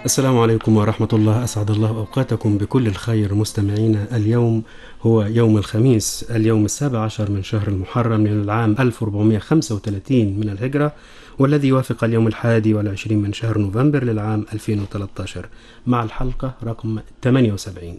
السلام عليكم ورحمة الله أسعد الله أوقاتكم بكل الخير مستمعينا اليوم هو يوم الخميس اليوم السابع عشر من شهر المحرم من العام 1435 من الهجرة والذي يوافق اليوم الحادي والعشرين من شهر نوفمبر للعام 2013 مع الحلقة رقم 78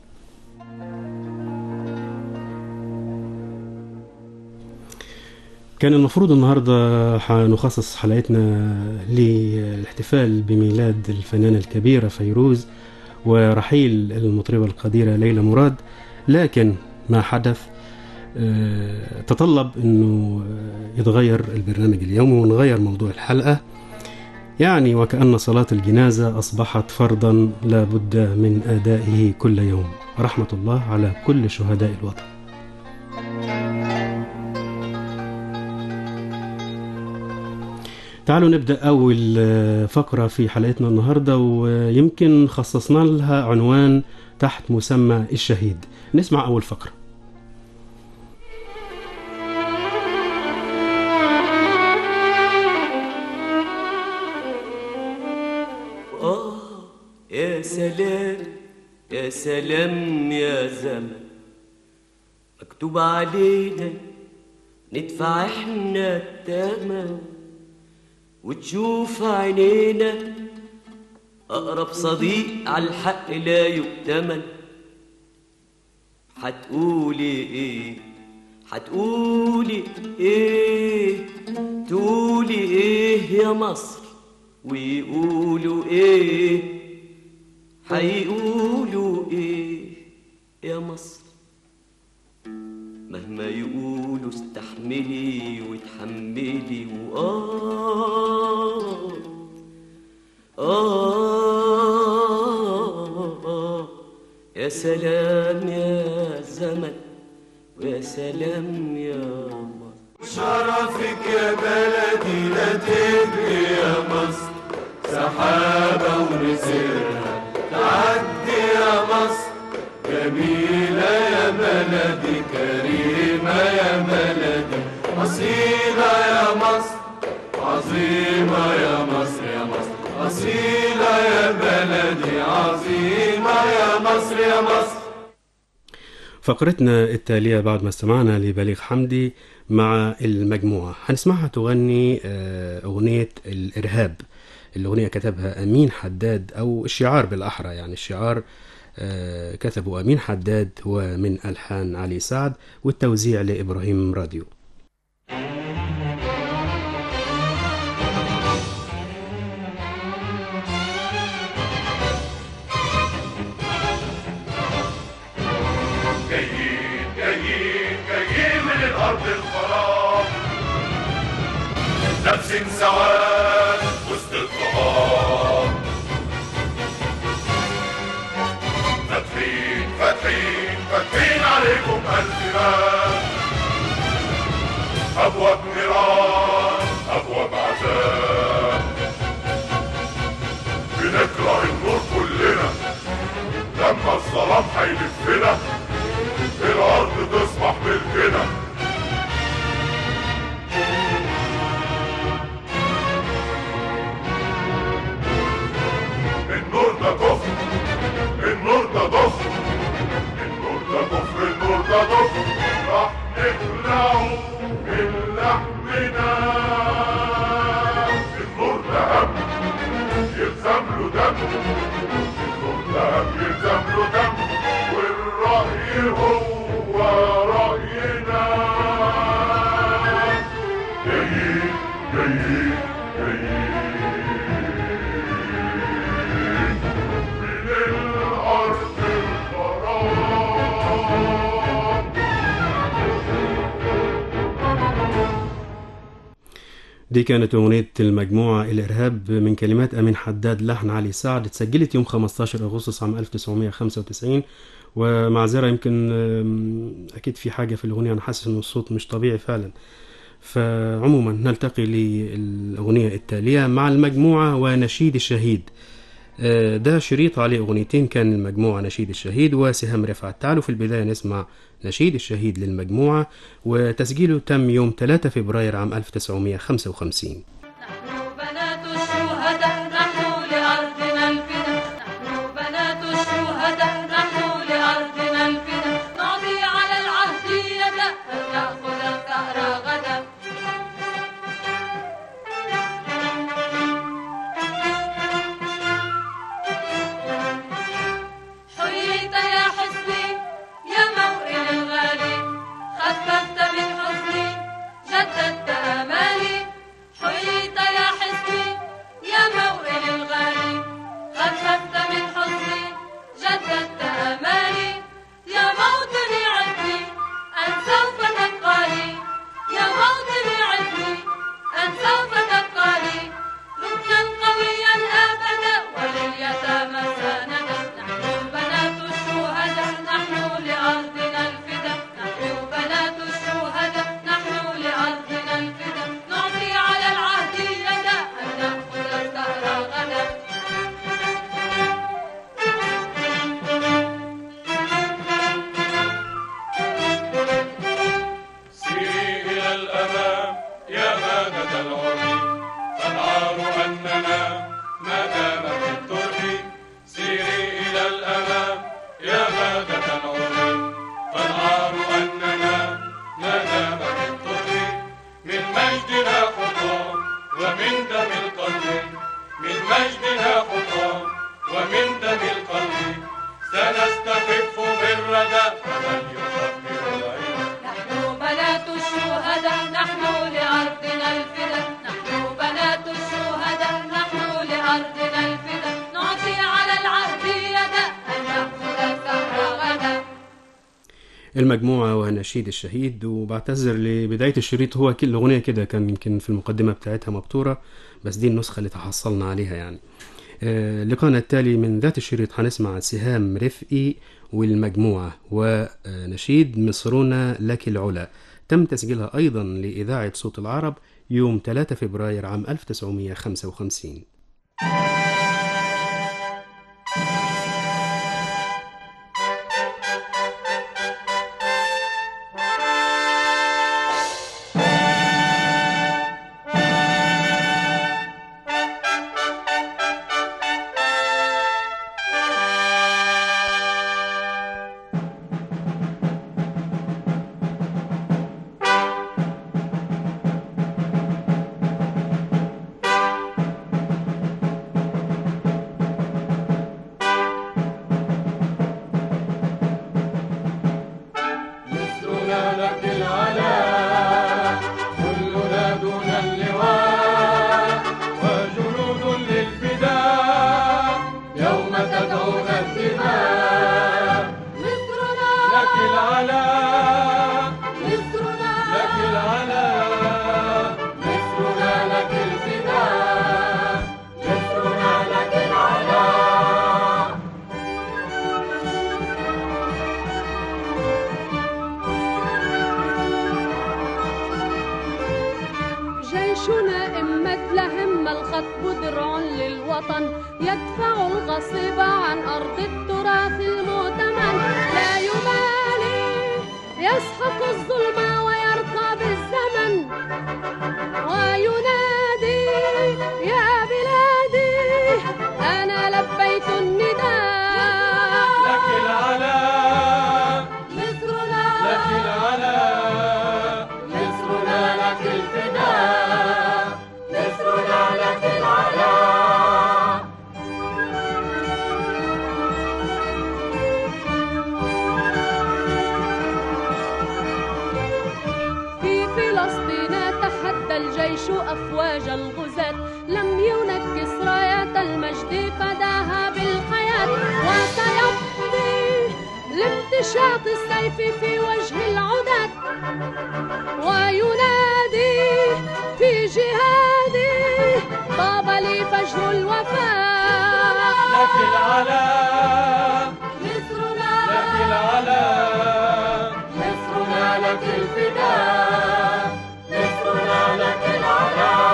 كان المفروض النهاردة هنخصص حلقتنا للاحتفال بميلاد الفنانة الكبيرة فيروز ورحيل المطربة القديرة ليلى مراد لكن ما حدث آه، تطلب انه آه، يتغير البرنامج اليومي ونغير موضوع الحلقة يعني وكأن صلاة الجنازة أصبحت فرضا لا بد من أدائه كل يوم رحمة الله على كل شهداء الوطن تعالوا نبدأ أول آه، فقرة في حلقتنا النهاردة ويمكن خصصنا لها عنوان تحت مسمى الشهيد نسمع أول فقرة آه يا سلام يا سلام يا زمن مكتوب علينا ندفع احنا التمن وتشوف عينينا أقرب صديق على الحق لا يؤتمن هتقولي ايه هتقولي ايه تقولي ايه يا مصر ويقولوا ايه هيقولوا ايه يا مصر مهما يقولوا استحملي وتحملي وآه آه آه يا سلام يا زمن ويا سلام يا مصر شرفك يا بلدي لا تبقي يا مصر سحابة ونسرها تعدي يا مصر جميلة يا بلدي كريمة يا بلدي أصيلة يا مصر عظيمة يا مصر يا مصر أصيلة يا بلدي عظيمة يا مصر يا مصر فقرتنا التالية بعد ما استمعنا لبليغ حمدي مع المجموعة هنسمعها تغني آه، أغنية الإرهاب الأغنية كتبها أمين حداد أو الشعار بالأحرى يعني الشعار آه، كتبه أمين حداد ومن ألحان علي سعد والتوزيع لإبراهيم راديو جايين جايين جايين من الارض الفراغ لابسين سواد وسط الطغاة فاتحين فاتحين فاتحين عليكم الف باب ابواب نيران ابواب عذاب بنكره النور كلنا لما الظلام هيلفنا الارض تصبح ملكنا النور ده كفر النور ده ضفر النور ده كفر النور ده ضفر راح نخلعه من لحمنا النور ده هم يلزم له دم النور ده هم يلزم له دم والرأي هو رأينا جايين جايين جايين من الأرض الفراغ دي كانت أغنية المجموعة الإرهاب من كلمات أمين حداد لحن علي سعد اتسجلت يوم 15 أغسطس عام 1995 ومعذرة يمكن أم، أكيد في حاجة في الأغنية أنا حاسس إن الصوت مش طبيعي فعلا فعموما نلتقي للأغنية التالية مع المجموعة ونشيد الشهيد آه، ده شريط عليه أغنيتين كان المجموعة نشيد الشهيد وسهام رفعت تعالوا في البداية نسمع نشيد الشهيد للمجموعة وتسجيله تم يوم 3 فبراير عام 1955 نحن بنات الشهداء نحن لأرضنا الفدا دم القلب من مجدها حطام ومن دم القلب سنستخف بالردى فمن يخفر العين نحن بنات الشهداء نحن لأرضنا الفدا نحن بنات الشهداء نحن لأرضنا الفدا نعطي على العهد يدا أن نأخذ الثغر غدا المجموعة ونشيد الشهيد وبعتذر لبداية الشريط هو كل الأغنية كده كان يمكن في المقدمة بتاعتها مبتورة بس دي النسخة اللي تحصلنا عليها يعني آه، لقاءنا التالي من ذات الشريط هنسمع سهام رفقي والمجموعة ونشيد مصرنا لك العلا تم تسجيلها أيضا لإذاعة صوت العرب يوم 3 فبراير عام 1955 مصرنا لك العلا كلنا دون اللواء وجنود للفداء يوم تدعون الدماء مصرنا لك العلا مصرنا لك العلا مصرنا لك الفداء مصرنا لك العلا جيشنا إن مد لهم الخطب درع للوطن يدفع الغصب عن أرض التراث المؤتمن لا يبالي يسحق الظلم ويرقى بالزمن وينادي يا بلادي أنا لبيت النداء لك العلا مصرنا لك العلا مصرنا لك الفداء مصرنا لك العلا في فلسطين تحدى الجيش أفواج الغزاة لم ينكس راية المجد فداها بالحياة وسيمضي لامتشاط السيف في وجه العداة وينادي في جهادي طاب لي فجر الوفاء لك العلا مصرنا لك العلا مصرنا لك الفداء مصرنا لك العلا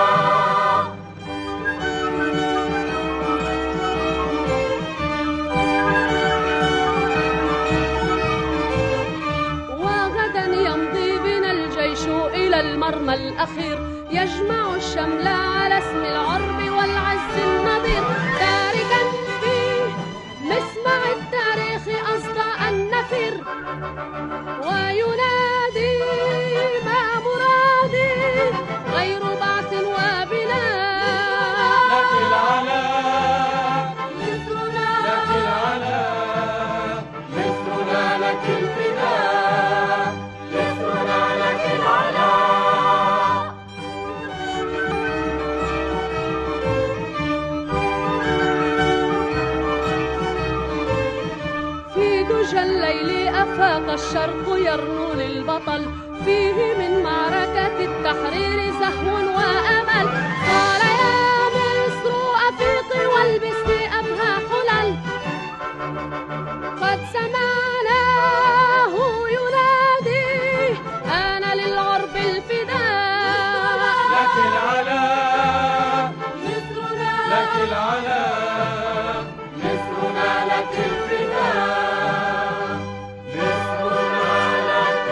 وغدا يمضي بنا الجيش إلى المرمى الأخير يجمع الشمل على اسم العرب والعز النظير تاركا فيه مسمع التاريخ أصداء النفير وينادي ما مرادي غير بعث وبناء لك العلا مصرنا لك العلا مصرنا لك الفداء مصرنا لك العلا في دجى الليل أفاق الشرق يرنو للبطل فيه من معركة التحرير زهو وأمل قال يا مصر أفيقي والبسي أبهى حلل قد سمعناه ينادي أنا للعرب الفداء لك العلا مصرنا لك العلا مصرنا لك الفداء مصرنا لك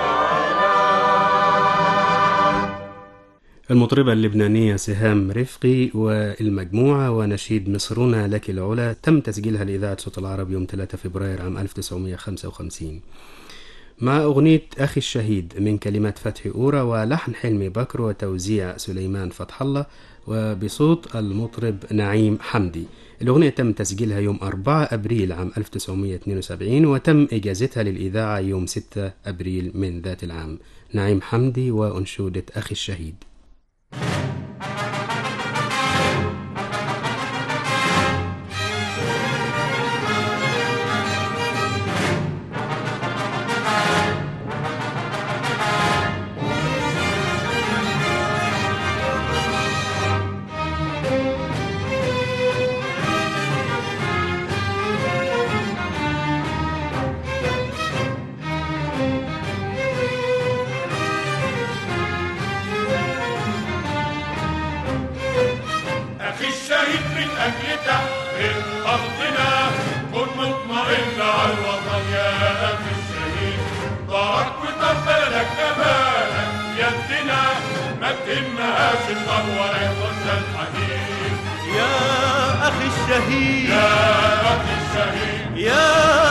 المطربة اللبنانية سهام رفقي والمجموعة ونشيد مصرنا لك العلا تم تسجيلها لإذاعة صوت العرب يوم 3 فبراير عام 1955 مع أغنية أخي الشهيد من كلمات فتحي أورا ولحن حلمي بكر وتوزيع سليمان فتح الله وبصوت المطرب نعيم حمدي الأغنية تم تسجيلها يوم 4 أبريل عام 1972 وتم إجازتها للإذاعة يوم 6 أبريل من ذات العام نعيم حمدي وأنشودة أخي الشهيد أخي الشهيد من أجل تحرير أرضنا كن مطمئن على الوطن يا أخي الشهيد ضاعت وطب بلدك كمالك يدنا ما تهمهاش النار ولا يخش الحديد يا أخي الشهيد يا أخي الشهيد يا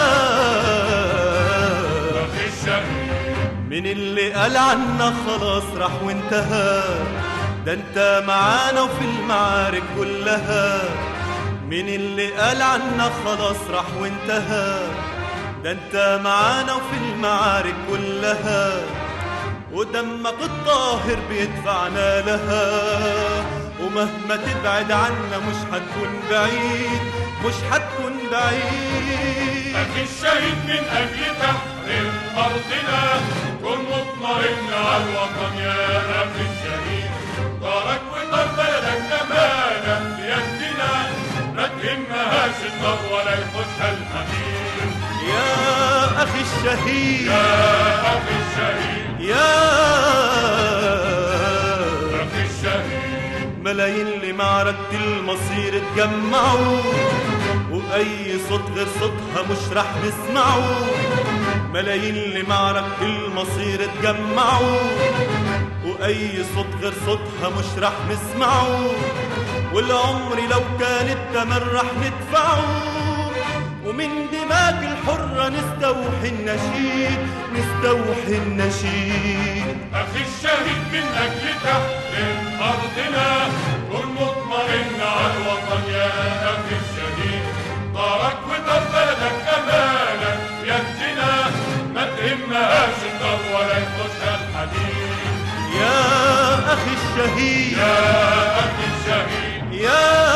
أخي الشهيد من اللي قال عنا خلاص راح وانتهى ده انت معانا وفي المعارك كلها من اللي قال عنا خلاص راح وانتهى ده انت معانا وفي المعارك كلها ودمك الطاهر بيدفعنا لها ومهما تبعد عنا مش هتكون بعيد مش هتكون بعيد أخي الشهيد من أجل تحرير أرضنا كن مطمئن على الوطن يا أخي الشهيد دارك وطن بلدك أمانة بيدنا ما تهمهاش النار ولا يخشها الحديد يا أخي الشهيد يا أخي الشهيد يا أخي الشهيد ملايين لمعركة المصير اتجمعوا وأي صوت غير صوتها مش رح نسمعه ملايين لمعركة المصير اتجمعوا وأي صوت غير صوتها مش رح نسمعه والعمر لو كان التمن رح ندفعه ومن دماغ الحرة نستوحي النشيد نستوحي النشيد أخي الشهيد من أجل تحرير أرضنا كن مطمئن على الوطن يا أخي الشهيد دارك وطن بلدك أمانة يدنا ما تهمهاش النار ولا يخشها الحديد يا أخي الشهيد يا أخي الشهيد يا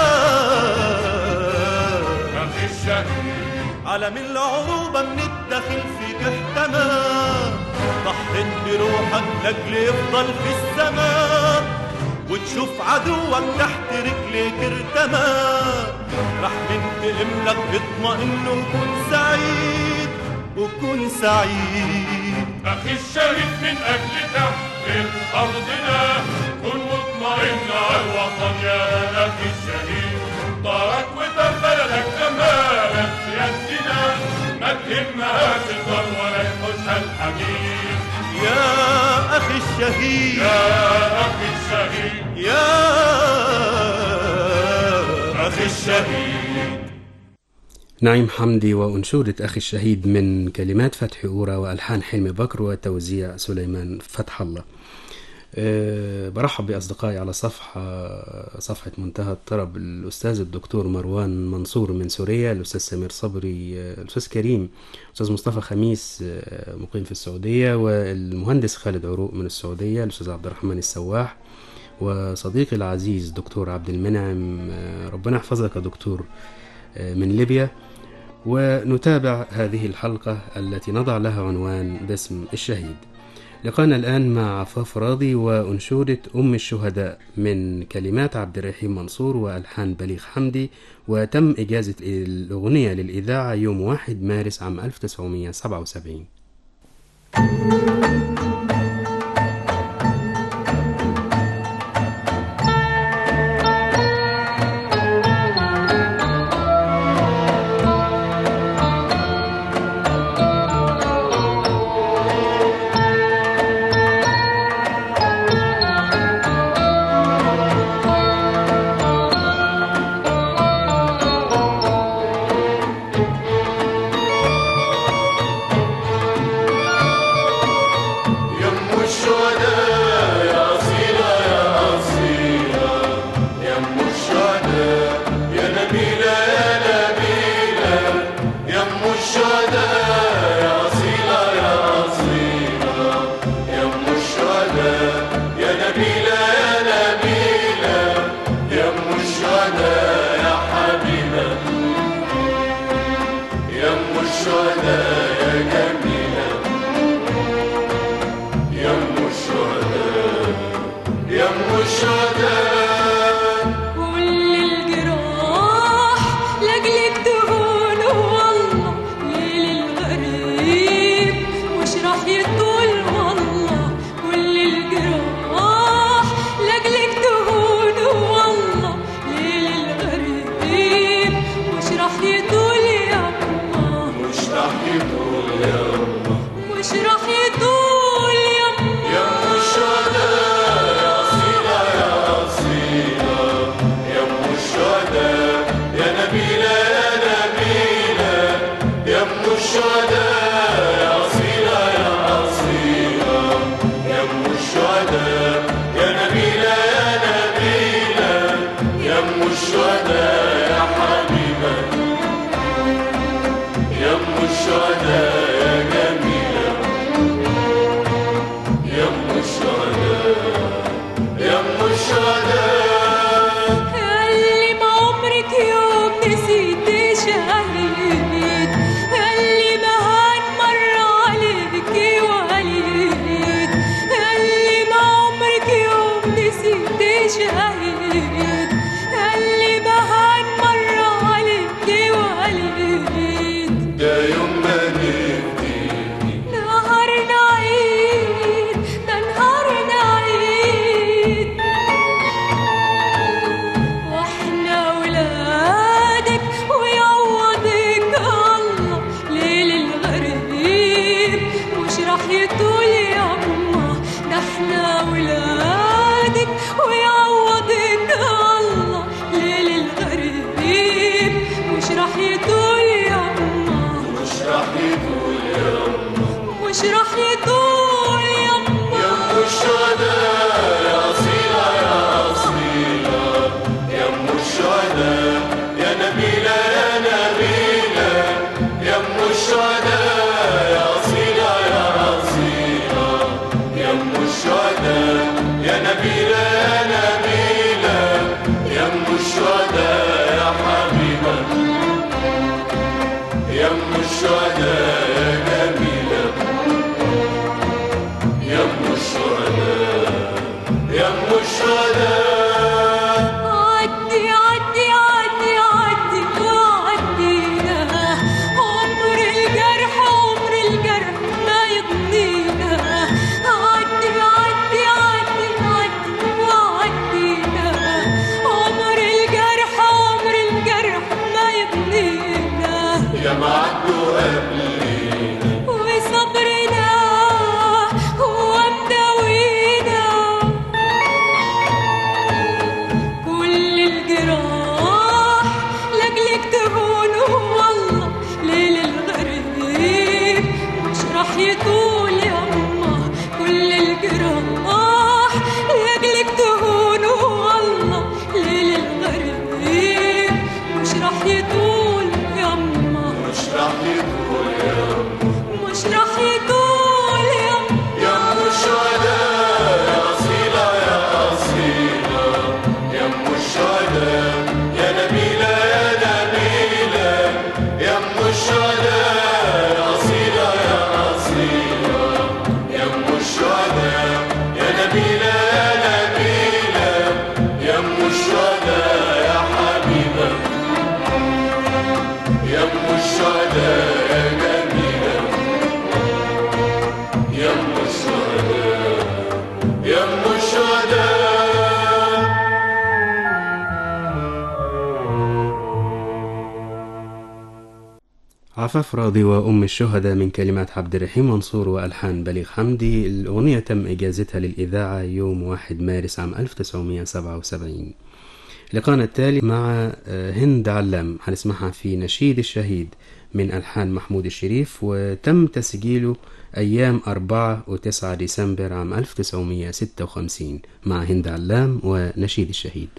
أخي الشهيد علم العروبة من الداخل فيك احتمى ضحيت بروحك لاجل يفضل في السماء وتشوف عدوك تحت رجليك ارتمى راح ننتقم لك اطمئن وكن سعيد وكن سعيد أخي الشهيد من أجل تحرير أرضنا كن مطمئن على الوطن يا أخي الشهيد دارك وطن بلدك أمانة يدنا ما تهمهاش النار ولا يخشها الحديد يا أخي الشهيد يا أخي الشهيد يا أخي الشهيد نعيم حمدي وأنشودة أخي الشهيد من كلمات فتحي أورا وألحان حلمي بكر وتوزيع سليمان فتح الله أه برحب بأصدقائي على صفحة صفحة منتهى الطرب الأستاذ الدكتور مروان منصور من سوريا الأستاذ سمير صبري آه، الأستاذ كريم الأستاذ مصطفى خميس آه، مقيم في السعودية والمهندس خالد عروق من السعودية الأستاذ عبد الرحمن السواح وصديقي العزيز دكتور عبد المنعم آه، ربنا يحفظك يا دكتور آه، من ليبيا ونتابع هذه الحلقة التي نضع لها عنوان باسم الشهيد لقانا الآن مع عفاف راضي وأنشودة أم الشهداء من كلمات عبد الرحيم منصور وألحان بليغ حمدي وتم إجازة الأغنية للإذاعة يوم 1 مارس عام 1977 يا ام الشهداء يا حبيبه يا ام الشهداء يا جميله يا ام الشهداء يا ام الشهداء اللي ما عمرك يوم نسيت شهيد اللي ما هنمر عليك وليد اللي ما عمرك يوم نسيت شهيد اللي ما هنمر عليك وليد ده يوم ما نبتدي نهارنا عيد ده نهارنا عيد واحنا ولادك ويعوضك الله ليل الغريب مش راح يطول يما ده احنا ولادك ويعوضك الله ليل الغريب مش راح يطول يما مش راح يطول يا مش راح يطول يما يا ام الشهداء يا اصيله يا اصيله يا ام الشهداء يا نبيله يا نبيله يا ام الشهداء يا اصيله يا اصيله يا ام الشهداء يا نبيله يا نبيله يا ام الشهداء يا حبيبه يا ام الشهداء يا جميله يا ام الشهداء يا ام الشهداء عدي عدي عدي عدي وعدينا عمر الجرح عمر الجرح ما يضنينا عدي عدي عدي عدي وعدينا عمر الجرح عمر الجرح ما يضنينا يا معدو قبلينا وصبرنا هو مداوينا كل الجراح لاجلك تهون والله ليل الغريب مش راح يطول يما كل الجراح لاجلك تهون والله ليل الغريب مش راح يطول يما مش راح يطول يا مش راح يطول يما يا ام الشهداء يا اصيله يا اصيله يا ام الشهداء يا نبيله يا نبيله يا ام الشهداء يا اصيله يا اصيله يا ام الشهداء يا نبيله يا نبيله يا ام الشهداء يا حبيبه يا ام الشهداء يا جميله يا ام الشهداء يا ام الشهداء عفاف راضي وأم الشهداء من كلمات عبد الرحيم منصور وألحان بليغ حمدي الأغنية تم إجازتها للإذاعة يوم 1 مارس عام 1977 لقانا التالي مع آه، هند علام هنسمعها في نشيد الشهيد من ألحان محمود الشريف وتم تسجيله أيام 4 و9 ديسمبر عام 1956 مع هند علام ونشيد الشهيد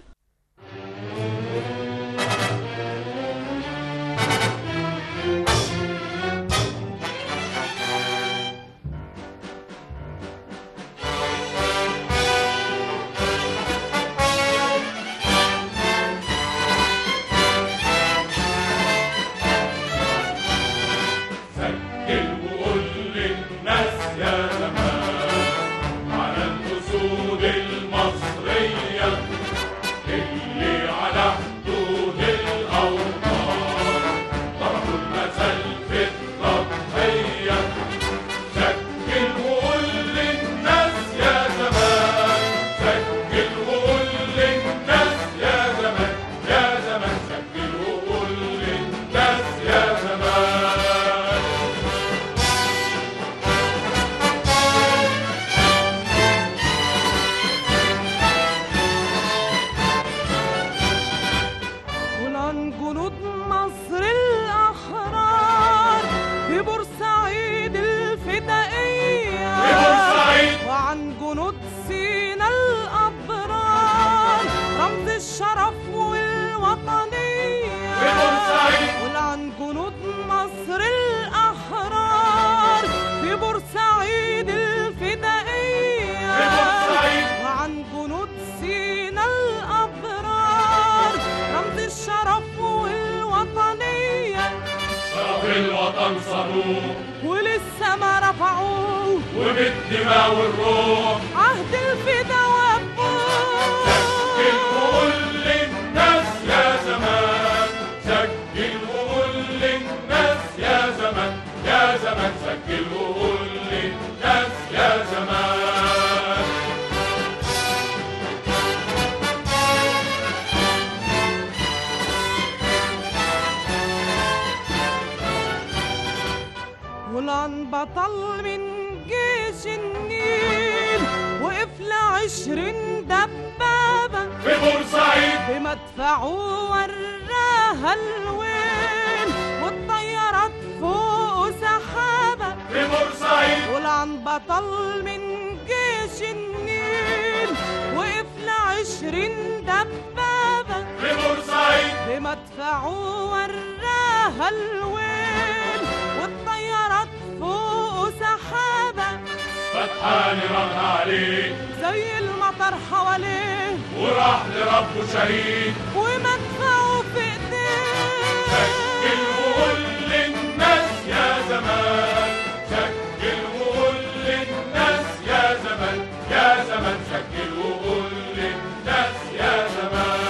سجل وقول للناس يا زمان على الأسود المصرية اللي على حدود الأوطان ضربوا المثل في التضحية سجل وقول للناس يا زمان سجل وقول للناس يا زمان يا زمان سجل وقول للناس يا زمان جنود مصر الأحرار في بورسعيد الفدائية في بورسعيد. وعن جنود سينا الأبرار رمز الشرف والوطنية شرف الوطن صاروخ ولسه ما رفعوه وبالدماء والروح عهد الفدا وفوق سجل وقول للناس يا زمان سجل وقول للناس يا زمان يا زمان سجل وقول للناس يا زمان ولان بطل من جيش النيل وقف لعشرين دبابة في بورسعيد بمدفعه وراها الويل والطيارات فوق سحابة في بورسعيد ولعن بطل من جيش النيل وقف لعشرين دبابة في بورسعيد بمدفعه وراها الويل والطيارات فوق سحابة فتحاني رن عليه زي المطر حواليه وراح لربه شهيد ومدفعه في سجل ايديه وقول للناس يا زمان سجل وقول للناس يا زمان يا زمان سجل وقول للناس يا زمان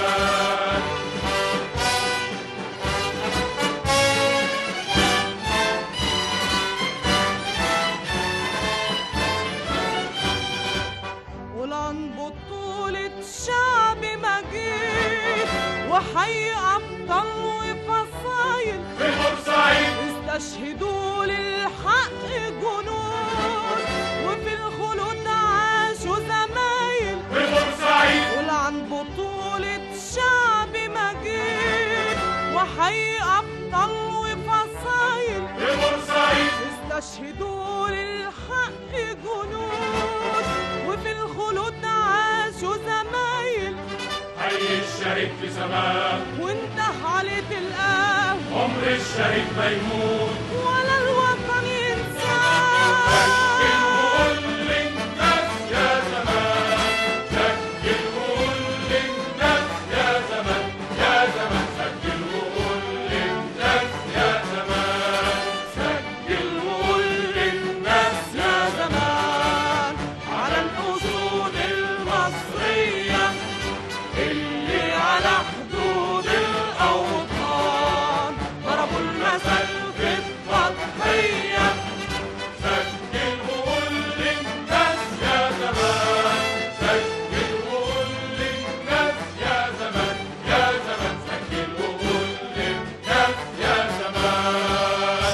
ولان بطولة شعب مجيد وحي أبطال وفصايل في بورسعيد استشهدوا للحق جنود وفي الخلود عاشوا زمايل في بورسعيد ولعن بطولة شعب مجيد وحي أبطال وفصايل في بورسعيد استشهدوا للحق جنود وفي الخلود عاشوا زمايل حي الشهيد في سماه وانت عليه تلقاه عمر الشهيد ما يموت ولا الوطن سجل ينساه وقول للناس يا زمان سجل وقول للناس يا زمان يا زمان سجل وقول للناس يا زمان سجل وقول للناس يا زمان على الأسود المصرية اللي على حدود الأوطان ضربوا المثل في التضحية سجل وقول للناس يا زمان سجل وقول للناس يا زمان يا زمان سجل وقول للناس يا زمان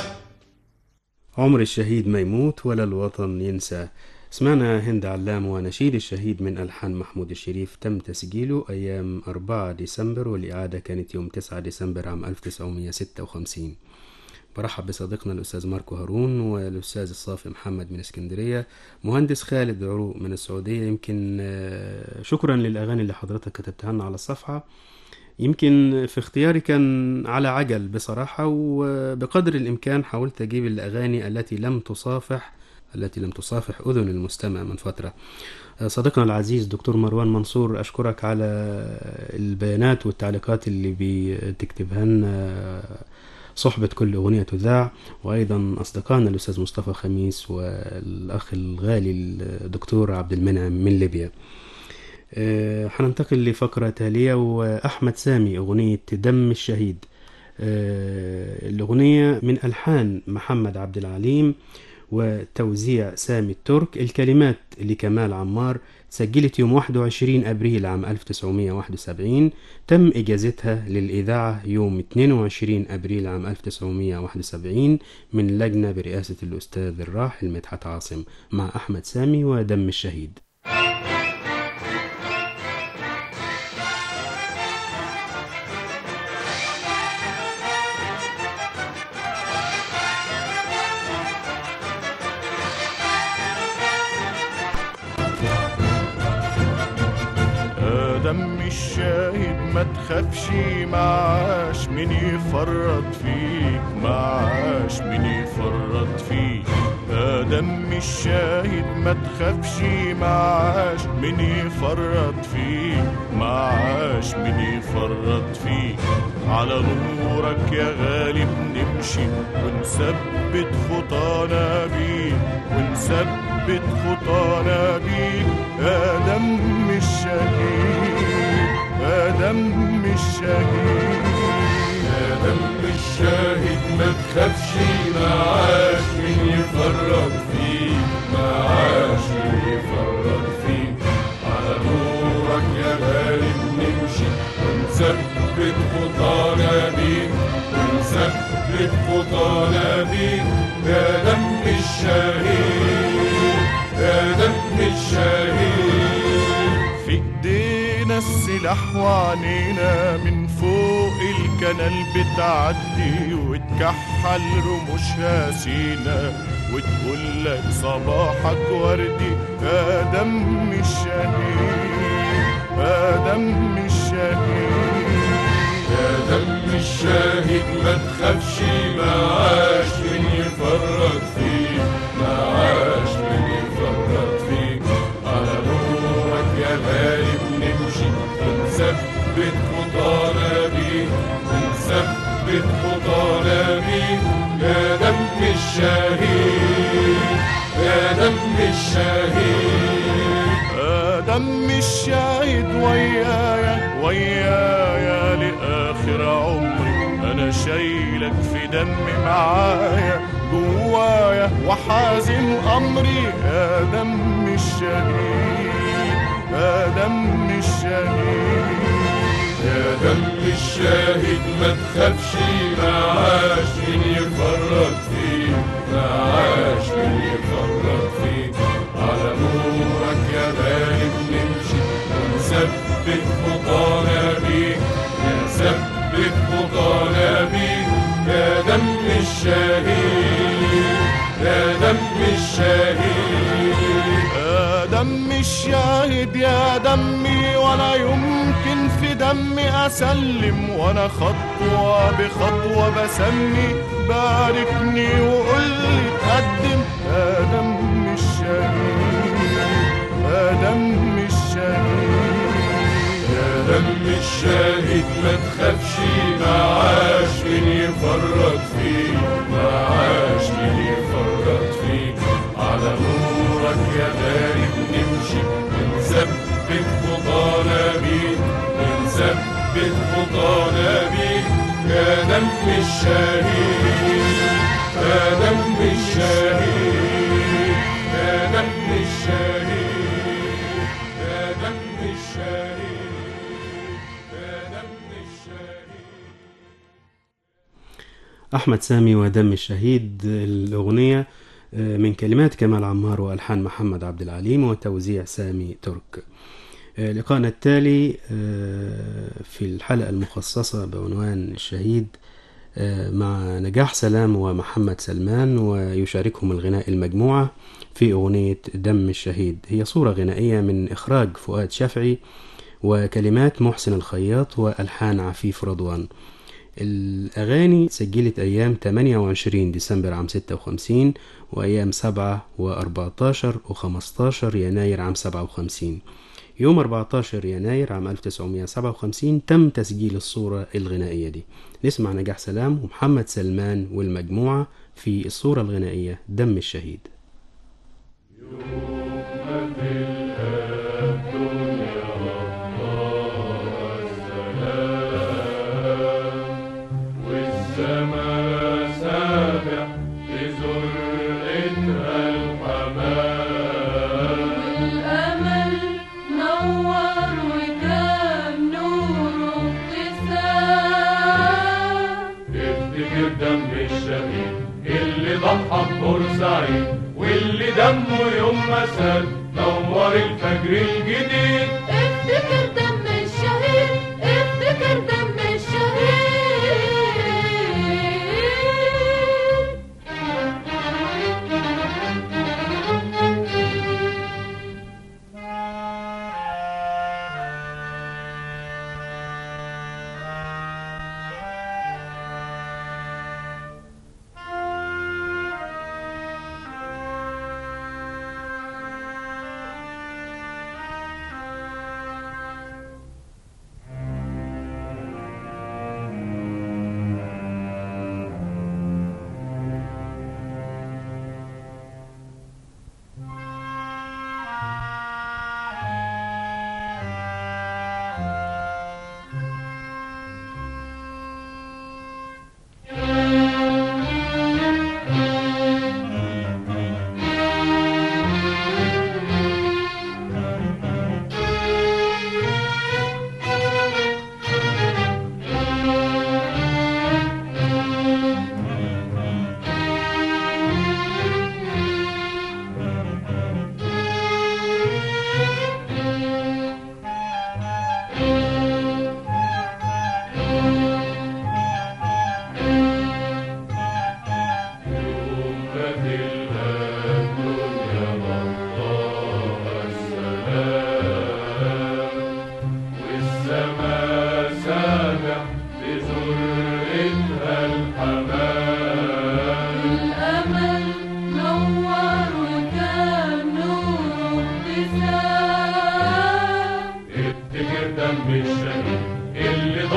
عمر الشهيد ما يموت ولا الوطن ينسى سمعنا هند علام ونشيد الشهيد من ألحان محمود الشريف تم تسجيله أيام 4 ديسمبر والإعادة كانت يوم 9 ديسمبر عام 1956 برحب بصديقنا الأستاذ ماركو هارون والأستاذ الصافي محمد من اسكندرية مهندس خالد عروق من السعودية يمكن آه، شكرا للأغاني اللي حضرتك كتبتها لنا على الصفحة يمكن في اختياري كان على عجل بصراحة وبقدر الإمكان حاولت أجيب الأغاني التي لم تصافح التي لم تصافح أذن المستمع من فترة صديقنا العزيز دكتور مروان منصور أشكرك على البيانات والتعليقات اللي بتكتبها لنا صحبة كل أغنية تذاع وأيضا أصدقائنا الأستاذ مصطفى خميس والأخ الغالي الدكتور عبد المنعم من ليبيا آه، هننتقل لفقرة تالية وأحمد سامي أغنية دم الشهيد آه، الأغنية من ألحان محمد عبد العليم وتوزيع سامي الترك الكلمات لكمال عمار سجلت يوم 21 أبريل عام 1971 تم إجازتها للإذاعة يوم 22 أبريل عام 1971 من لجنة برئاسة الأستاذ الراحل مدحت عاصم مع أحمد سامي ودم الشهيد دم الشاهد ما تخافش معاش من يفرط فيك معاش من يفرط فيك يا دم الشاهد ما تخافش معاش من يفرط فيك معاش من يفرط فيك على نورك يا غالب نمشي ونثبت خطانا بيك ونثبت خطانا بيك يا دم الشهيد يا دم الشهيد يا دم الشاهد ما تخافش معاش من يفرط فيك معاش من يفرط فيك على نورك يا غالب نمشي ونثبت خطانا بيك ونثبت خطانا بيك يا دم الشهيد يا دم الشهيد في ايدينا السلاح وعنينا من فوق الكنال بتعدي وتكحل رموشها سينا وتقول لك صباحك وردي يا دم الشهيد يا دم الشهيد يا دم الشاهد ما تخافش معاش من يفرط فيك معاش من يفرط فيك على نورك يا غالب نمشي ونثبت خطانا بيك ونثبت خطانا بيك يا دم الشهيد يا دم الشهيد يا دم الشاهد ويايا ويايا لآخر عمري أنا شايلك في دمي معايا جوايا وحازم أمري يا دم الشهيد يا دم الشهيد يا دم الشاهد ما تخافش معاش من يفرط فيك معاش من يفرط فيك على نورك يا غالب نمشي ونثبت خطانا بيك نثبت خطانا بيك يا دم الشهيد يا دم الشهيد يا دم الشاهد يا دمي ولا يمكن في دمي أسلم وأنا خطوة بخطوة بسمي باركني وقول لي تقدم يا دم الشهيد يا دم الشهيد يا دم الشاهد ما تخافش معاش من يفرط فيك معاش من يفرط فيك على نورك يا غالب نمشي ونثبت خطانا بيك ونثبت خطانا بيك يا دم الشهيد يا دم الشهيد يا دم الشهيد يا دم الشهيد يا دم الشهيد أحمد سامي ودم الشهيد الأغنية آه، من كلمات كمال عمار وألحان محمد عبد العليم وتوزيع سامي ترك آه، لقاءنا التالي آه، في الحلقة المخصصة بعنوان الشهيد آه، مع نجاح سلام ومحمد سلمان ويشاركهم الغناء المجموعة في أغنية دم الشهيد هي صورة غنائية من إخراج فؤاد شافعي وكلمات محسن الخياط وألحان عفيف رضوان الأغاني سجلت أيام 28 ديسمبر عام 56 وأيام 7 و14 و15 يناير عام 57 يوم 14 يناير عام 1957 تم تسجيل الصورة الغنائية دي نسمع نجاح سلام ومحمد سلمان والمجموعة في الصورة الغنائية دم الشهيد والسما سابع بزرقتها الحمام الأمل نور وكان نوره ابتسام افتكر دم الشهيد اللي ضحى ببورسعيد واللي دمه يوم ما سال نور الفجر الجديد افتكر دم الشهيد افتكر دم الشهيد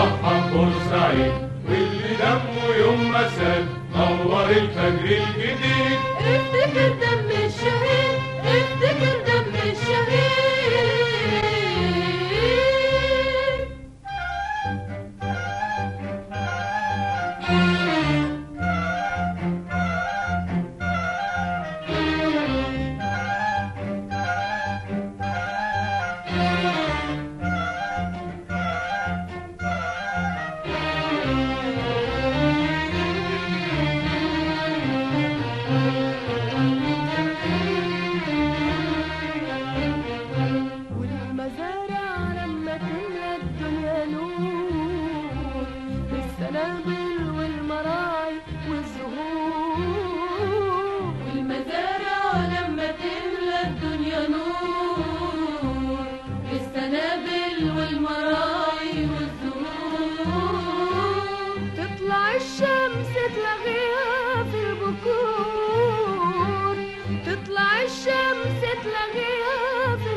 ضحى بورسعيد واللي دمه يوم ما سال نور الفجر الجديد افتكر دم الشهيد افتكر دم الشهيد والمزارع لما تملى الدنيا نور بالسنابل والمراعي والزهور والمزارع لما تملى الدنيا نور بالسنابل والمراعي والزهور تطلع الشمس تلاقيها في البكور تطلع الشمس تلاقيها في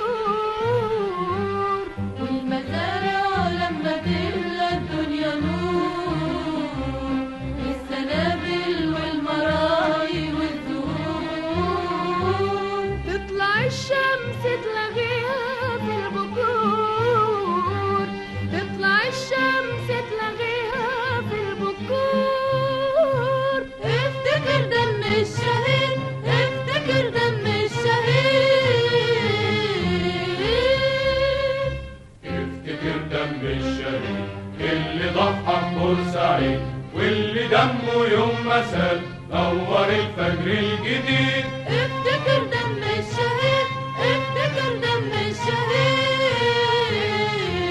البكور والمزارع لما تملى الدنيا نور بالسنابل والمراعي والزهور تطلع الشمس تلاقيها في البكور تطلع الشمس تلاقيها في البكور افتكر دم الشهيد افتكر دم الشهيد افتكر دم الشهيد اللي ضحى بورسعيد واللي دمه يوم ما سال نور الفجر الجديد افتكر دم الشهيد افتكر دم الشهيد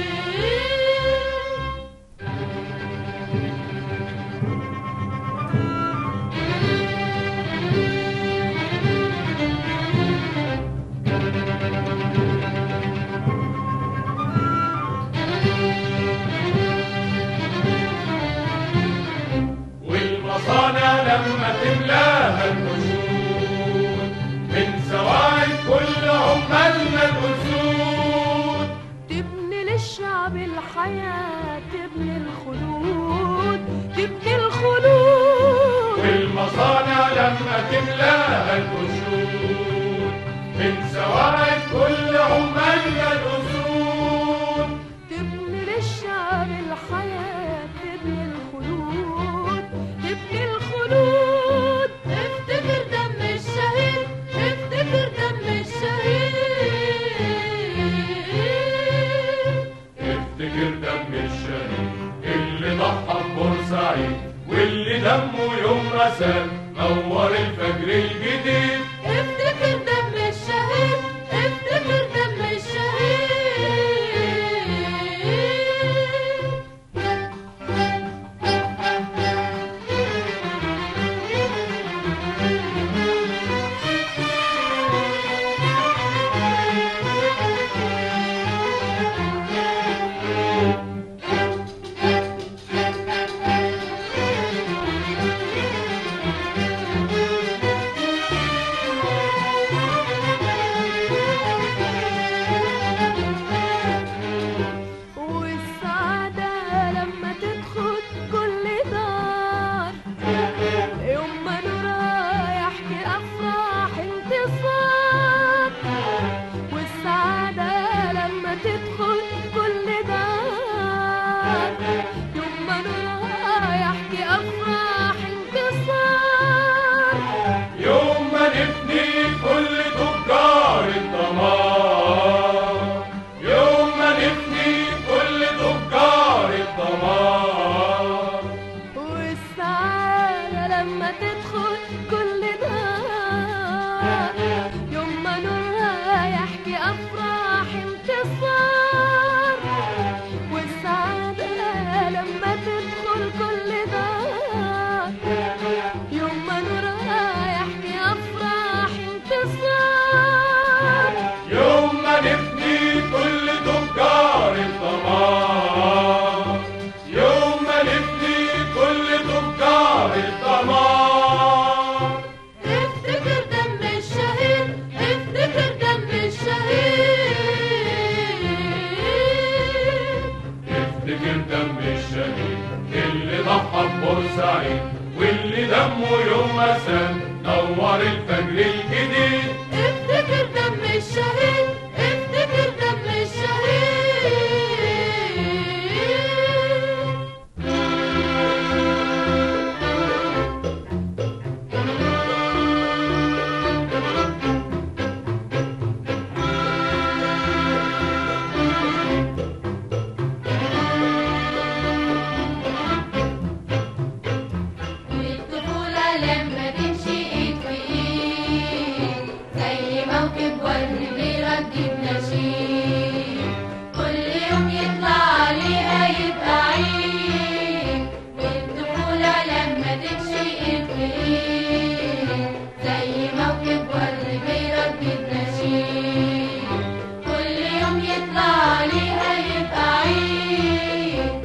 والمصانع لما تملاها الأسود من سواعد كل عمالنا الأسود تبني للشعب الحياة تبني الخلود تبني الخلود والمصانع لما تملاها الأسود من سواعد كل عمالنا الأسود تبني للشعب الحياة تبني الخلود تبني الخلود افتكر دم الشهيد افتكر دم الشهيد افتكر دم الشهيد اللي ضحى بورسعيد واللي دمه يوم ما سال نور الفجر الجديد افتكر دم الشهيد افتكر دم الشهيد والسعادة لما تدخل كل دار يوم ما نورا يحكي أفراح انتصار والسعادة لما تدخل كل دار يوم ما نورا يحكي أفراح انتصار يوم ما نبني كل تجار الدمار يوم ما نبني كل تجار الدمار والسعادة لما تدخل كل دار يوم ما نورها يحكي أفراح انتصار والسعادة دم الشهيد اللي ضحى ببورسعيد واللي دمه يوم ما سال نور الفجر الجديد افتكر دم الشهيد افتكر دم الشهيد والطفولة لما تمشي ايد في ايد زي موكب ورد بيرجب نشيد كل يوم يطلع عليها يبقى عيد والطفولة لما تمشي ايد في ايد زي موكب ورد بيرجب نشيد كل يوم يطلع عليها يبقى عيد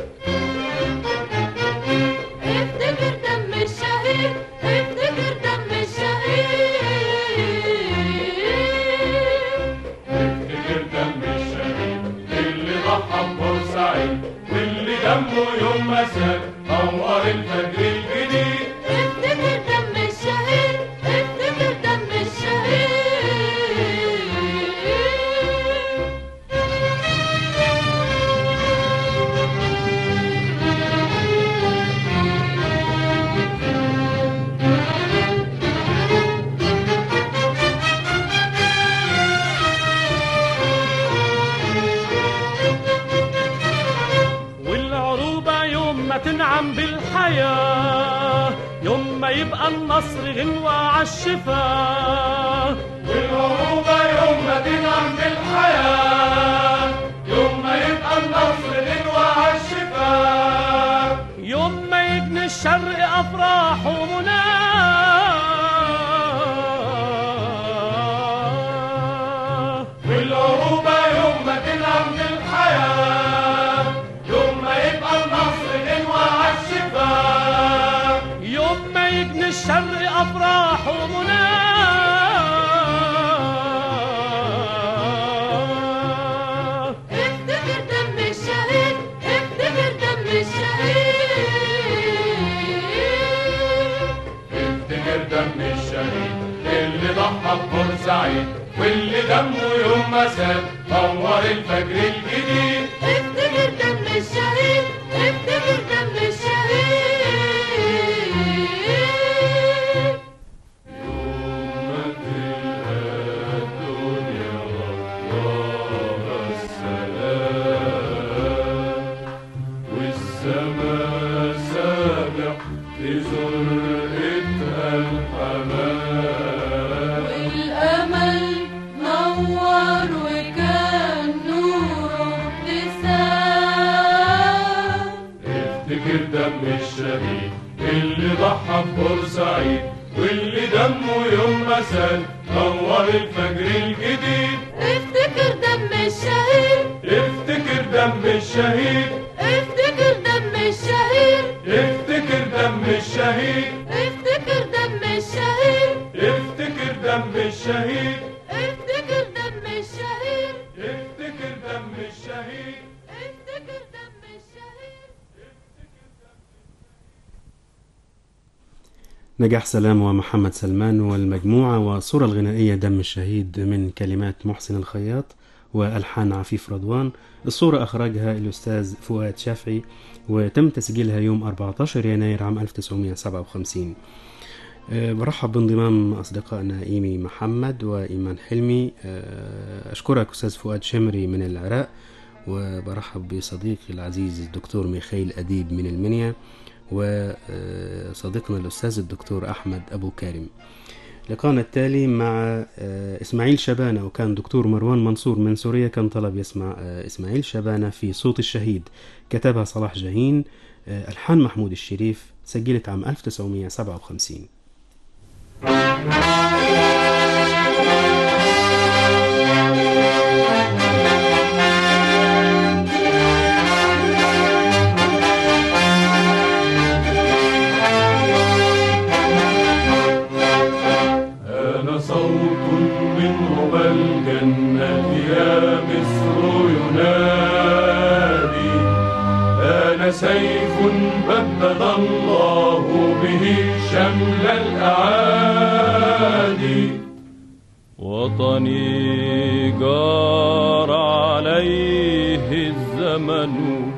افتكر دم الشهيد افتكر دم الشهيد افتكر دم الشهيد اللي ضحى ببورسعيد واللي دمه يوم ما سال نور الفجر الجديد افتكر دم الشهيد افتكر دم الشهيد والعروبة يوم ما تنعم بالحياة يوم ما يبقى النصر غنوة عالشفاه والعروبة يوم ما تنعم بالحياة يوم ما يبقى النصر غنوة عالشفاه يوم ما يجني الشرق أفراح ومناه والعروبة يوم ما تنعم بالحياة يوم ما يبقى النصر غنوة عالشفاه يوم ما يجني الشرق أفراح ومناه افتكر دم الشهيد افتكر دم الشهيد افتكر دم الشهيد اللي ضحى ببورسعيد واللي دمه يوم ما سال نور الفجر الجديد افتكر دم الشهيد افتكر دم الشهيد ما تلقى الدنيا غطاها السلام والسما سابح لزرقتها الحمام والأمل نور وكان نوره ابتسام افتكر دم الشهيد اللي ضحى ببورسعيد واللي دمه يوم ما سال نور الفجر الجديد افتكر دم الشهيد افتكر دم الشهيد افتكر دم الشهيد افتكر دم الشهيد افتكر دم الشهيد افتكر دم الشهيد افتكر دم الشهيد افتكر دم الشهيد افتكر دم الشهيد نجاح سلام ومحمد سلمان والمجموعة والصورة الغنائية دم الشهيد من كلمات محسن الخياط وألحان عفيف رضوان الصورة أخرجها الأستاذ فؤاد شافعي وتم تسجيلها يوم 14 يناير عام 1957 أه، برحب بانضمام أصدقائنا إيمي محمد وإيمان حلمي أه، أشكرك أستاذ فؤاد شمري من العراق وبرحب بصديقي العزيز الدكتور ميخائيل أديب من المنيا وصديقنا الأستاذ الدكتور أحمد أبو كارم لقانا التالي مع آه، إسماعيل شبانة وكان دكتور مروان منصور من سوريا كان طلب يسمع آه، إسماعيل شبانة في صوت الشهيد كتبها صلاح جاهين آه، ألحان محمود الشريف سجلت عام 1957 أنا صوت من ربى الجنة يا مصر ينادي أنا سيد سيف بدد الله به شمل الأعادي وطني جار عليه الزمن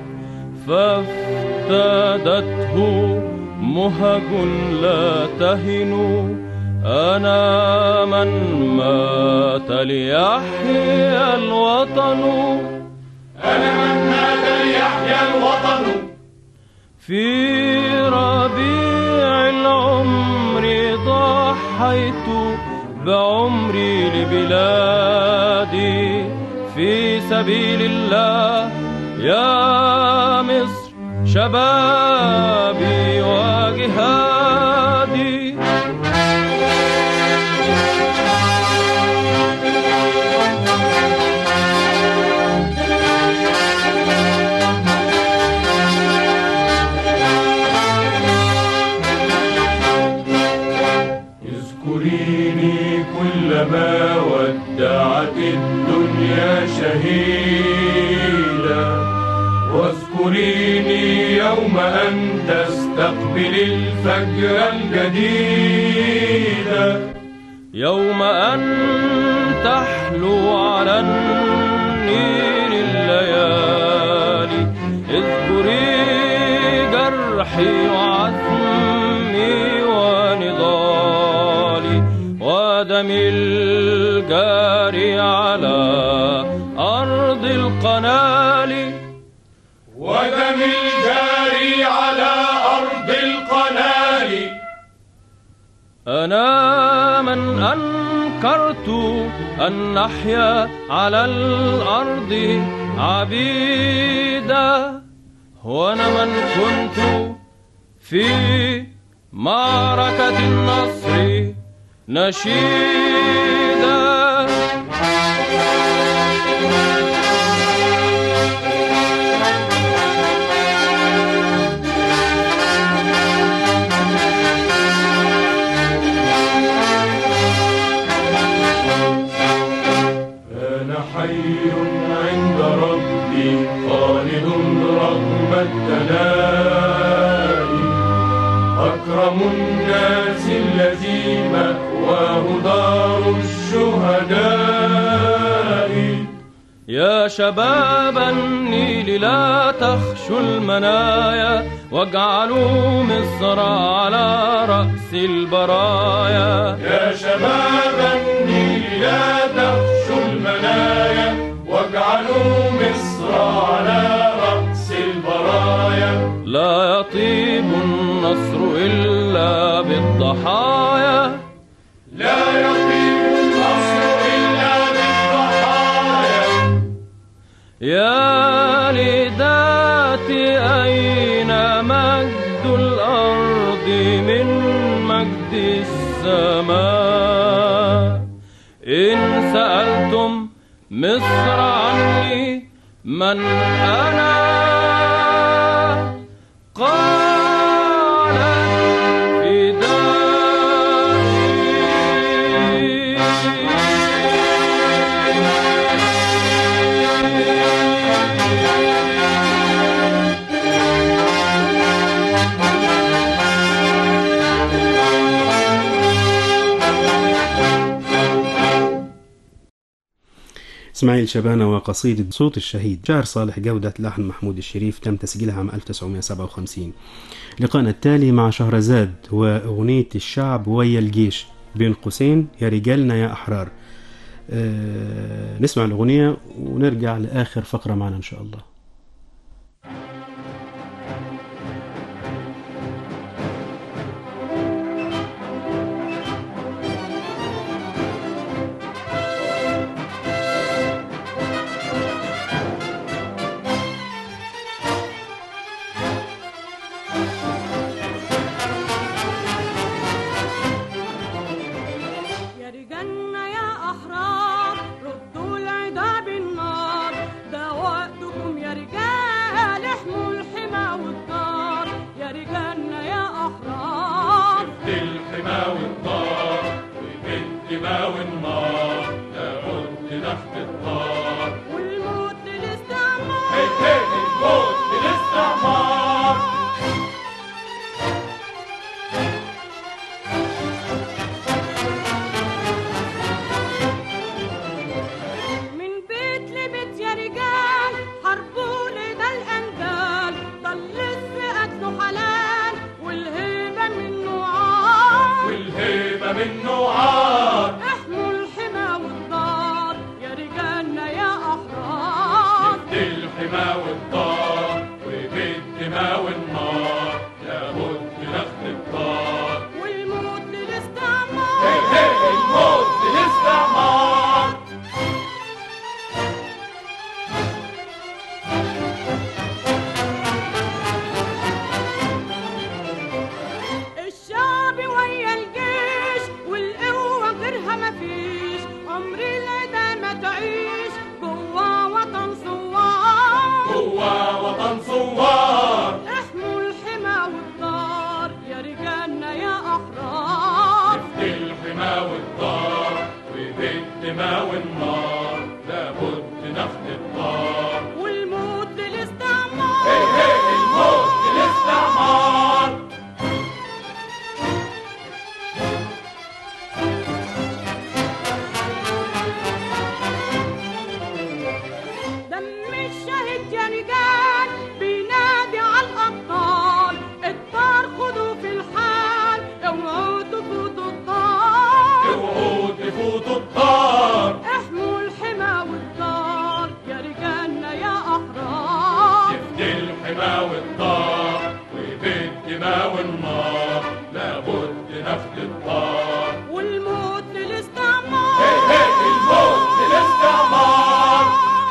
فافتدته مهج لا تهن أنا من مات ليحيا الوطن أنا من مات ليحيا الوطن في ربيع العمر ضحيت بعمري لبلادي في سبيل الله يا مصر شبابي وجهادي اذكريني كلما ودعت الدنيا شهيدا واذكريني يوم أن تستقبل الفجر الجديد يوم أن تحلو على النيل الليالي اذكري جرحي وعزمي ونضالي ودمي الجاري على أرض القنال ودم الجاري على أرض القنال أنا من أنكرت أن نحيا على الأرض عبيدا وأنا من كنت في معركة النصر نشيدا أنا حي عند ربي خالد رغم التلاهي أكرم الناس الذي مأواه دار الشهداء يا شباب النيل لا تخشوا المنايا واجعلوا مصر على رأس البرايا يا شباب النيل لا تخشوا المنايا واجعلوا مصر على رأس البرايا لا يطيب النصر إلا بالضحايا لا يطيب النصر إلا بالضحايا يا لذاتي أين مجد الأرض من مجد السماء إن سألتم مصر عني من أنا قالت اسماعيل شبانة وقصيدة صوت الشهيد شعر صالح جودة لحن محمود الشريف تم تسجيلها عام 1957 لقاءنا التالي مع شهرزاد وأغنية الشعب ويا الجيش بين قوسين يا رجالنا يا أحرار آه نسمع الأغنية ونرجع لآخر فقرة معنا إن شاء الله يا رجالنا يا أحرار ردوا العدا بالنار ده وقتكم يا الدماء والنار لابد نفد الطار والموت للاستعمار هي هي الموت للاستعمار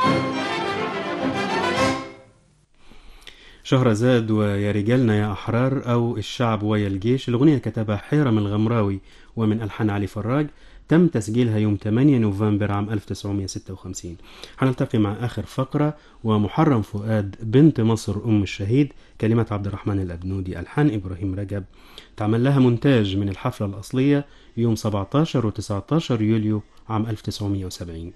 شهرزاد ويا رجالنا يا أحرار أو الشعب ويا الجيش الأغنية كتبها حيرم الغمراوي ومن ألحان علي فراج تم تسجيلها يوم 8 نوفمبر عام 1956 هنلتقي مع آخر فقرة ومحرم فؤاد بنت مصر أم الشهيد كلمات عبد الرحمن الأبنودي ألحان إبراهيم رجب تعمل لها مونتاج من الحفلة الأصلية يوم 17 و 19 يوليو عام 1970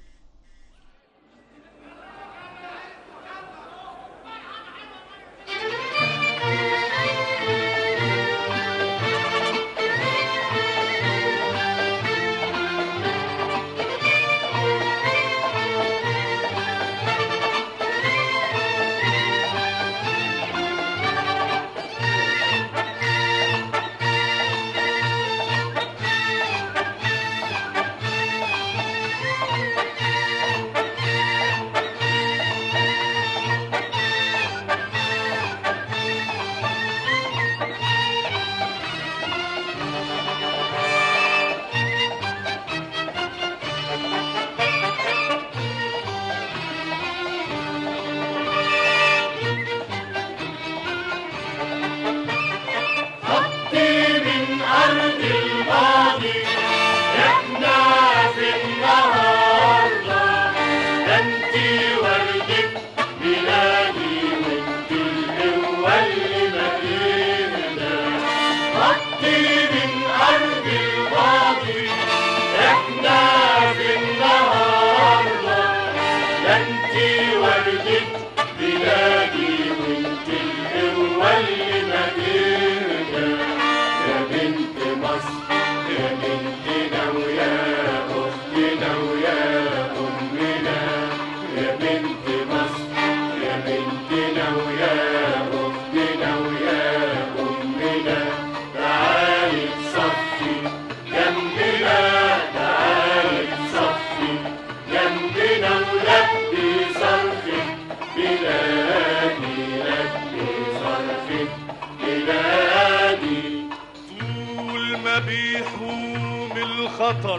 خطي من أرض الماضي إحنا في النهاردة ده انتي وردة بلادي وانتي القوة اللي مدينة خطي من أرض الماضي إحنا في النهاردة ده انتي وردة بلادي وانتي القوة اللي مدينة يا بنت مصر يا بنتنا ويا أختنا ويا أمنا يا بنت مصر يا بنتنا ويا أختنا ويا أمنا تعالي تصفي جنبنا تعالي تصفي جنبنا ولبي صرخك بلادي لبي صرخك بلادي طول ما بيحوم الخطر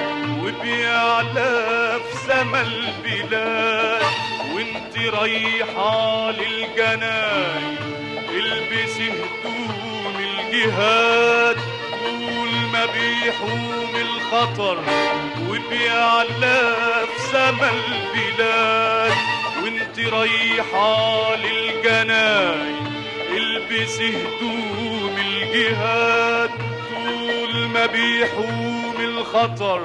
وبيعلى في سما البلاد وانت رايحة للجناين البسي هدوم الجهاد طول ما بيحوم الخطر وبيعلى في سما البلاد وانت رايحة للجناين البسي هدوم الجهاد طول ما بيحوم الخطر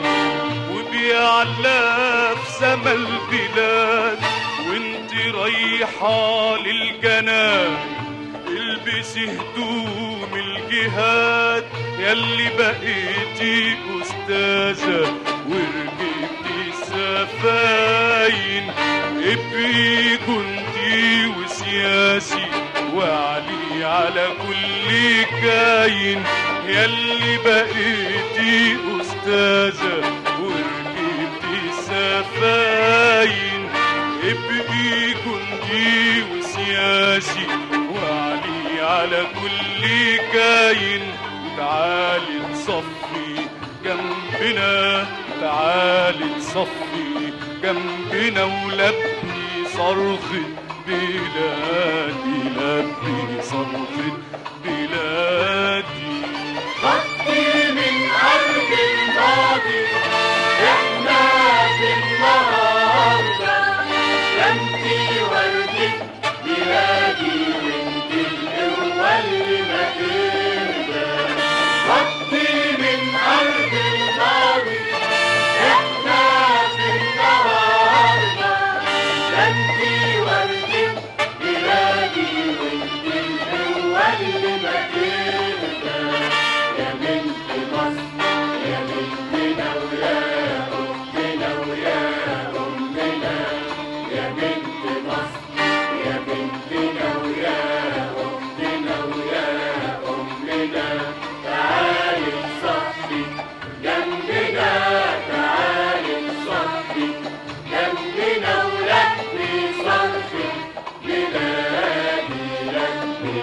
وبيعلى في سما البلاد وانت رايحة للجنان البسي هدوم الجهاد ياللي بقيتي أستاذة وركبتي سفاين ابقي جندي وسياسي وعلي على كل كاين ياللي بقيتي أستاذة وركبتي سفاين ابقي جندي وسياسي وعلي على كل كاين تعالي تصفي جنبنا تعالي تصفي جنبنا ولبي صرخة بلادي لبي صرخة بلادي خطي من أرض الماضي إحنا في النهاردة انتي وردة بلادي وانتي القوة اللي مدينة خطي من أرض الماضي إحنا في النهاردة انتي وردة بلادي وانتي القوة اللي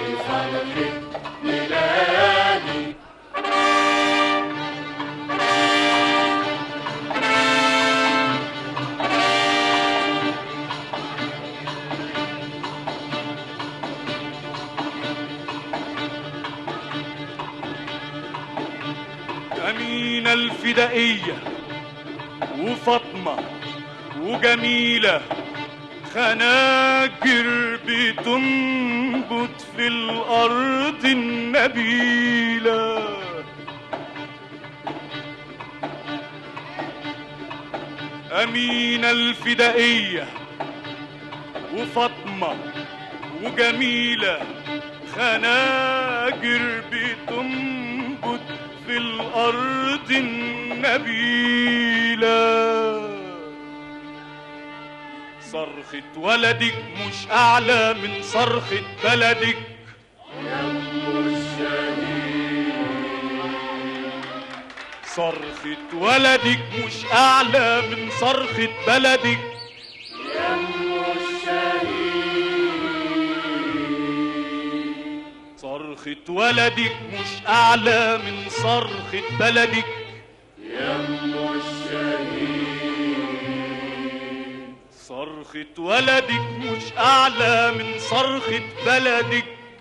بصرخة ميلادي أمينة الفدائية وفاطمة وجميلة خناجر بتنبت في الأرض النبيلة أمينة الفدائية وفاطمة وجميلة خناجر بتنبت في الأرض النبيلة صرخة ولدك مش أعلى من صرخة بلدك صرخة ولدك مش أعلى من صرخة بلدك صرخة ولدك مش أعلى من صرخة بلدك صرخة ولدك مش أعلى من صرخة بلدك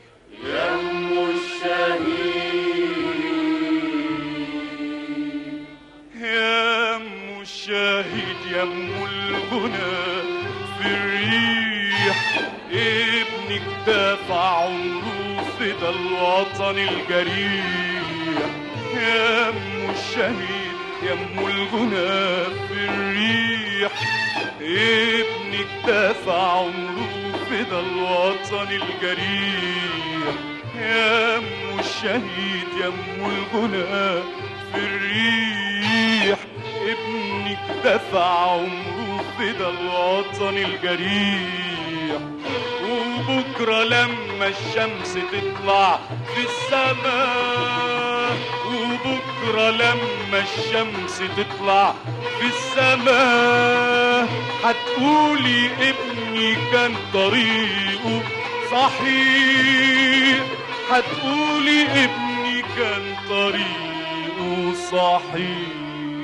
يا أم الشهيد يا أم الغنى في الريح ابنك دافع عمره فدا الوطن الجريح يا أم الشهيد يا أم الغنى في الريح ابنك دافع عمره فدا الوطن الجريح يا أم الشهيد يا أم الغنى في الريح ابنك دفع عمره فدا الوطن الجريح وبكرة لما الشمس تطلع في السماء وبكرة لما الشمس تطلع في السماء هتقولي ابني كان طريقه صحيح هتقولي ابني كان طريقه صحيح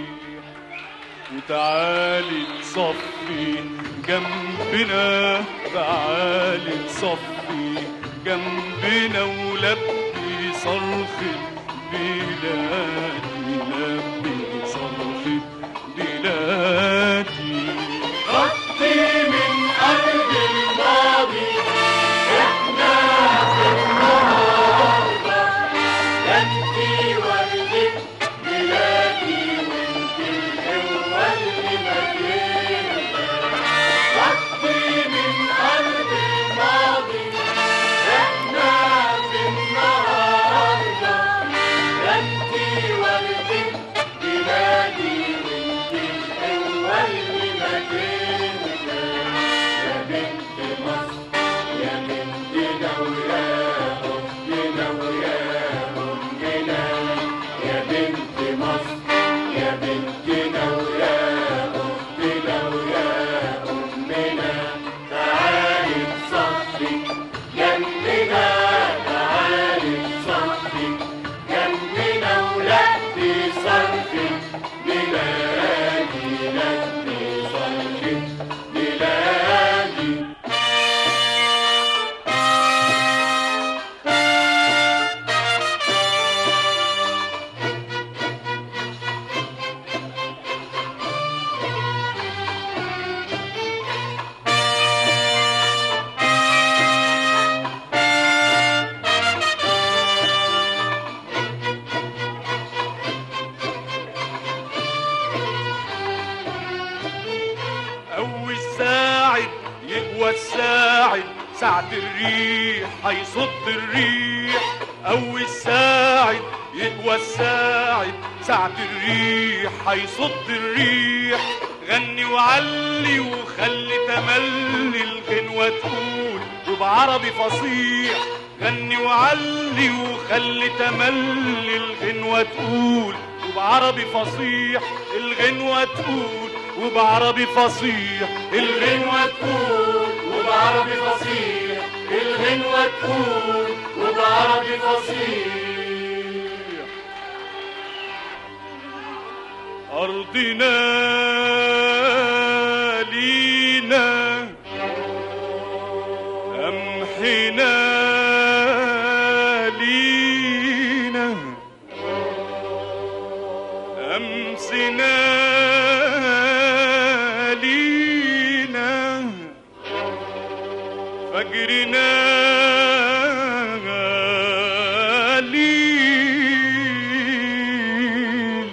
وتعالي تصفي جنبنا تعالي تصفي جنبنا ولبي صرخة بلادي لبي صرخة بلادي غطي من قلب الماضي احنا في النهارده ده انتي وردة ميلادي وانتي القوة اللي مدينة غطي من قلب الماضي احنا في النهارده ده انتي وردة ميلادي وانتي القوة اللي مدينة يا بنت مصر يا بنتنا ويا أختنا ويا أمنا يا بنت مصر يا بنتنا ويا أختنا ويا أمنا تعالي تصفي جنبنا تعالي تصفي جنبنا ولبي صرخة بلادي لبي صرخة بلادي أول ساعد يقوى الساعد ساعة الريح هيصد الريح أول ساعد يقوى الساعد ساعة الريح هيصد الريح غني وعلي وخلي تملي الغنوة تقول وبعربي فصيح غني وعلي وخلي تملي الغنوة تقول وبعربي فصيح الغنوة تقول وبعربي فصيح الغنوة تقول وبعربي فصيح الغنوة تقول وبعربي فصيح أرضنا لينا أمحنا لينا أمسنا لينا فجرنا لينا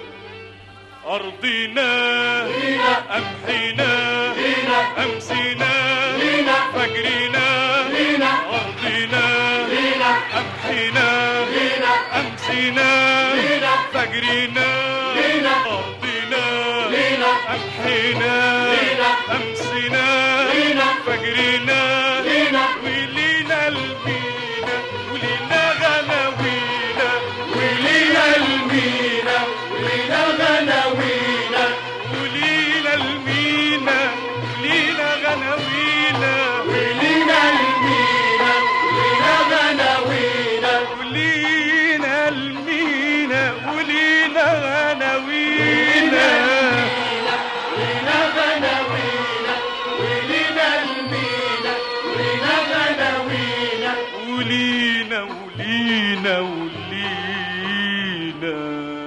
أرضنا أمحنا أمسنا فجرنا أرضنا أمحنا أمسنا فجرنا أرضنا أمحنا أمسنا فجرنا ولينا المينا ولينا غناوينا ولينا المينا ولينا غناوينا ولينا المينا ولينا غناوينا ولينا المينا ولينا غناوينا ولينا المينا ولينا غناوينا ولينا غناوينا ولينا المينا ولينا غناوينا ولينا ولينا ولينا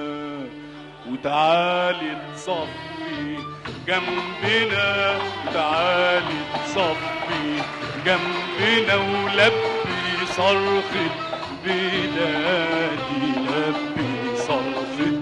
وتعالي تصفي جنبنا تعالي تصفي جنبنا ولبي صرخة بلادي لبي صرخة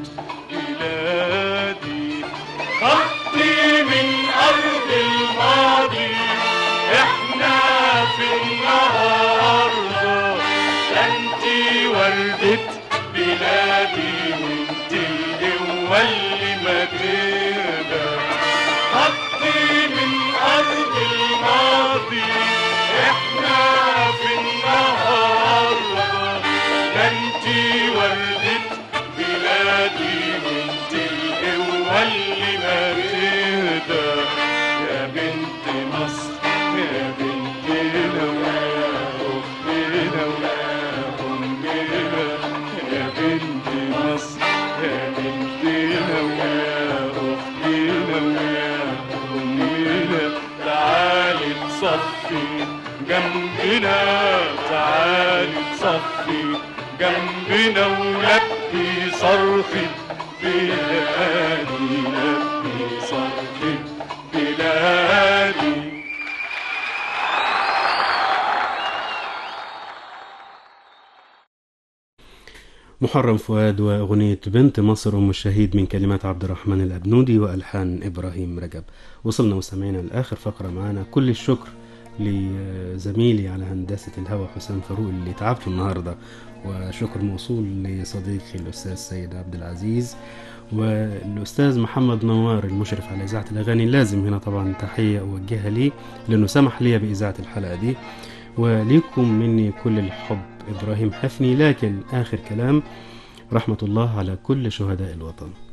بلادي خطي من أرض الماضي احنا في النهاردة ده انتي وردة بلادي وانت القوة اللي ما تقدر خطي من أرض الماضي احنا في النهاردة ده انتي وردة بلادي وانت القوة اللي ما تقدر يا بنت مصر يا بنتنا ويا أختنا ويا أمنا يا بنت مصر يا بنتنا ويا أختنا ويا أمنا تعالي تصفي جنبنا تعالي تصفي جنبنا ولبي صرخة بلادي لبي صرخة بلادي محرم فؤاد وأغنية بنت مصر أم الشهيد من كلمات عبد الرحمن الأبنودي وألحان إبراهيم رجب وصلنا وسمعنا لآخر فقرة معانا كل الشكر لزميلي على هندسة الهواء حسام فاروق اللي تعبته النهاردة وشكر موصول لصديقي الأستاذ سيد عبد العزيز والأستاذ محمد نوار المشرف على إذاعة الأغاني لازم هنا طبعا تحية أوجهها لي لأنه سمح لي بإذاعة الحلقة دي وليكم مني كل الحب إبراهيم حفني لكن آخر كلام رحمة الله على كل شهداء الوطن